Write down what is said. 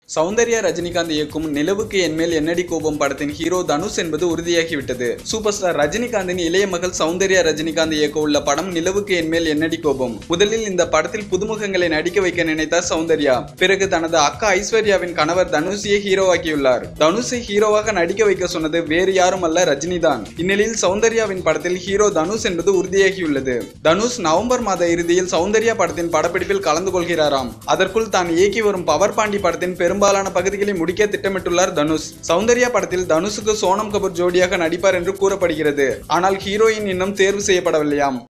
சௌந்தர்யா ரஜினிகாந்த் இயக்கும் நிலவுக்கு என்மேல் என்னடி கோபம் படத்தின் ஹீரோ தனுஷ் என்பது உறுதியாகிவிட்டது சூப்பர் ஸ்டார் ரஜினிகாந்தின் இளைய மகள் சௌந்தர்யா ரஜினிகாந்த் இயக்க உள்ள படம் நிலவுக்கு என்மேல் என்னடி கோபம் முதலில் இந்த படத்தில் புதுமுகங்களை நடிக்க வைக்க நினைத்தார் சௌந்தர்யா பிறகு தனது அக்கா ஐஸ்வர்யாவின் கணவர் தனுஷியை ஹீரோவாக்கியுள்ளார் தனுஷை ஹீரோவாக நடிக்க வைக்க சொன்னது வேறு யாரும் அல்ல ரஜினி தான் இந்நிலையில் சௌந்தர்யாவின் படத்தில் ஹீரோ தனுஷ் என்பது உறுதியாகியுள்ளது தனுஷ் நவம்பர் மாத இறுதியில் சௌந்தர்யா படத்தின் படப்பிடிப்பில் கலந்து கொள்கிறாராம் அதற்குள் தான் இயக்கி வரும் பவர் பாண்டி படத்தின் பெரும்பாலான பகுதிகளை முடிக்க திட்டமிட்டுள்ளார் தனுஷ் சௌந்தர்யா படத்தில் தனுஷுக்கு சோனம் கபூர் ஜோடியாக நடிப்பார் என்று கூறப்படுகிறது ஆனால் ஹீரோயின் இன்னும் தேர்வு செய்யப்படவில்லையாம்